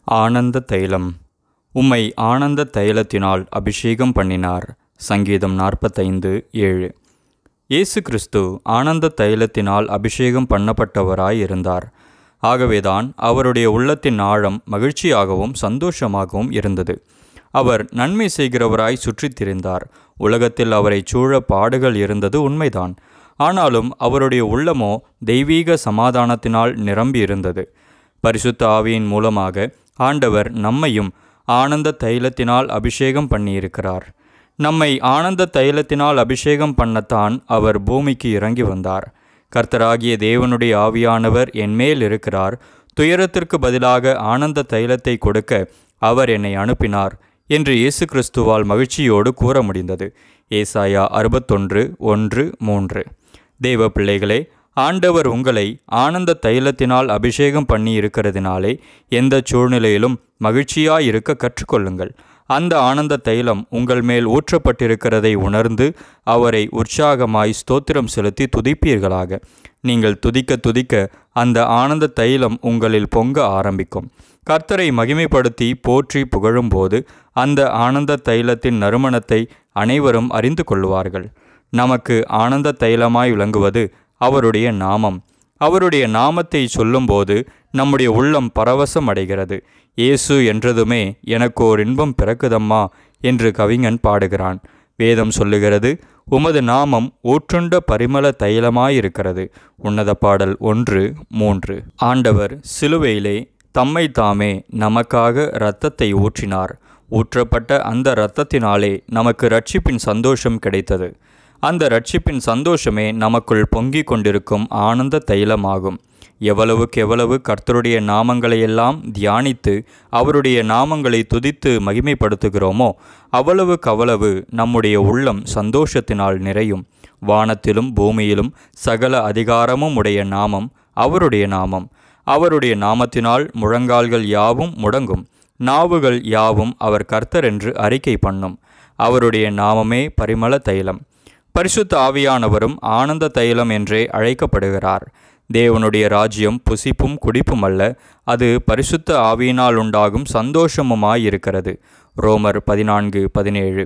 ஆனந்த தைலம் உம்மை ஆனந்த தைலத்தினால் அபிஷேகம் பண்ணினார் சங்கீதம் நாற்பத்தைந்து ஏழு இயேசு கிறிஸ்து ஆனந்த தைலத்தினால் அபிஷேகம் பண்ணப்பட்டவராய் இருந்தார் ஆகவேதான் அவருடைய உள்ளத்தின் ஆழம் மகிழ்ச்சியாகவும் சந்தோஷமாகவும் இருந்தது அவர் நன்மை செய்கிறவராய் சுற்றித் திரிந்தார் உலகத்தில் அவரைச் சூழ பாடுகள் இருந்தது உண்மைதான் ஆனாலும் அவருடைய உள்ளமோ தெய்வீக சமாதானத்தினால் நிரம்பி இருந்தது பரிசுத்த ஆவியின் மூலமாக ஆண்டவர் நம்மையும் ஆனந்த தைலத்தினால் அபிஷேகம் பண்ணியிருக்கிறார் நம்மை ஆனந்த தைலத்தினால் அபிஷேகம் பண்ணத்தான் அவர் பூமிக்கு இறங்கி வந்தார் கர்த்தராகிய தேவனுடைய ஆவியானவர் என்மேல் இருக்கிறார் துயரத்திற்கு பதிலாக ஆனந்த தைலத்தை கொடுக்க அவர் என்னை அனுப்பினார் என்று இயேசு கிறிஸ்துவால் மகிழ்ச்சியோடு கூற முடிந்தது ஏசாயா அறுபத்தொன்று ஒன்று மூன்று தேவ பிள்ளைகளே ஆண்டவர் உங்களை ஆனந்த தைலத்தினால் அபிஷேகம் பண்ணி இருக்கிறதினாலே எந்த சூழ்நிலையிலும் மகிழ்ச்சியாய் இருக்க கற்றுக்கொள்ளுங்கள் அந்த ஆனந்த தைலம் உங்கள் மேல் ஊற்றப்பட்டிருக்கிறதை உணர்ந்து அவரை உற்சாகமாய் ஸ்தோத்திரம் செலுத்தி துதிப்பீர்களாக நீங்கள் துதிக்க துதிக்க அந்த ஆனந்த தைலம் உங்களில் பொங்க ஆரம்பிக்கும் கர்த்தரை மகிமைப்படுத்தி போற்றி புகழும்போது அந்த ஆனந்த தைலத்தின் நறுமணத்தை அனைவரும் அறிந்து கொள்வார்கள் நமக்கு ஆனந்த தைலமாய் விளங்குவது அவருடைய நாமம் அவருடைய நாமத்தை சொல்லும்போது நம்முடைய உள்ளம் பரவசம் அடைகிறது இயேசு என்றதுமே எனக்கு ஓர் இன்பம் பிறக்குதம்மா என்று கவிஞன் பாடுகிறான் வேதம் சொல்லுகிறது உமது நாமம் ஊற்றுண்ட பரிமள தைலமாயிருக்கிறது உன்னத பாடல் ஒன்று மூன்று ஆண்டவர் சிலுவையிலே தம்மை தாமே நமக்காக இரத்தத்தை ஊற்றினார் ஊற்றப்பட்ட அந்த இரத்தத்தினாலே நமக்கு ரட்சிப்பின் சந்தோஷம் கிடைத்தது அந்த ரட்சிப்பின் சந்தோஷமே நமக்குள் பொங்கிக் கொண்டிருக்கும் ஆனந்த தைலமாகும் எவ்வளவுக்கு எவ்வளவு கர்த்தருடைய நாமங்களையெல்லாம் தியானித்து அவருடைய நாமங்களை துதித்து மகிமைப்படுத்துகிறோமோ அவ்வளவுக்கு அவ்வளவு நம்முடைய உள்ளம் சந்தோஷத்தினால் நிறையும் வானத்திலும் பூமியிலும் சகல அதிகாரமும் உடைய நாமம் அவருடைய நாமம் அவருடைய நாமத்தினால் முழங்கால்கள் யாவும் முடங்கும் நாவுகள் யாவும் அவர் கர்த்தர் என்று அறிக்கை பண்ணும் அவருடைய நாமமே பரிமள தைலம் பரிசுத்த ஆவியானவரும் ஆனந்த தைலம் என்றே அழைக்கப்படுகிறார் தேவனுடைய ராஜ்யம் புசிப்பும் குடிப்பும் அல்ல அது பரிசுத்த ஆவியினால் உண்டாகும் சந்தோஷமுமாயிருக்கிறது ரோமர் பதினான்கு பதினேழு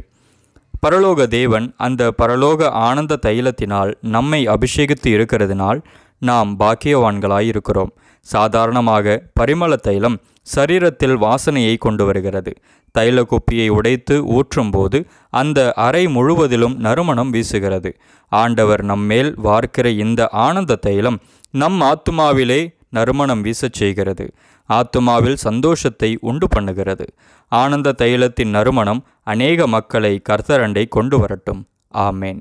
பரலோக தேவன் அந்த பரலோக ஆனந்த தைலத்தினால் நம்மை அபிஷேகித்து இருக்கிறதுனால் நாம் பாக்கியவான்களாய் இருக்கிறோம் சாதாரணமாக பரிமள தைலம் சரீரத்தில் வாசனையை கொண்டு வருகிறது தைல குப்பியை உடைத்து ஊற்றும்போது அந்த அறை முழுவதிலும் நறுமணம் வீசுகிறது ஆண்டவர் நம்மேல் வார்க்கிற இந்த ஆனந்த தைலம் நம் ஆத்துமாவிலே நறுமணம் வீசச் செய்கிறது ஆத்துமாவில் சந்தோஷத்தை உண்டு பண்ணுகிறது ஆனந்த தைலத்தின் நறுமணம் அநேக மக்களை கர்த்தரண்டை கொண்டு வரட்டும் ஆமேன்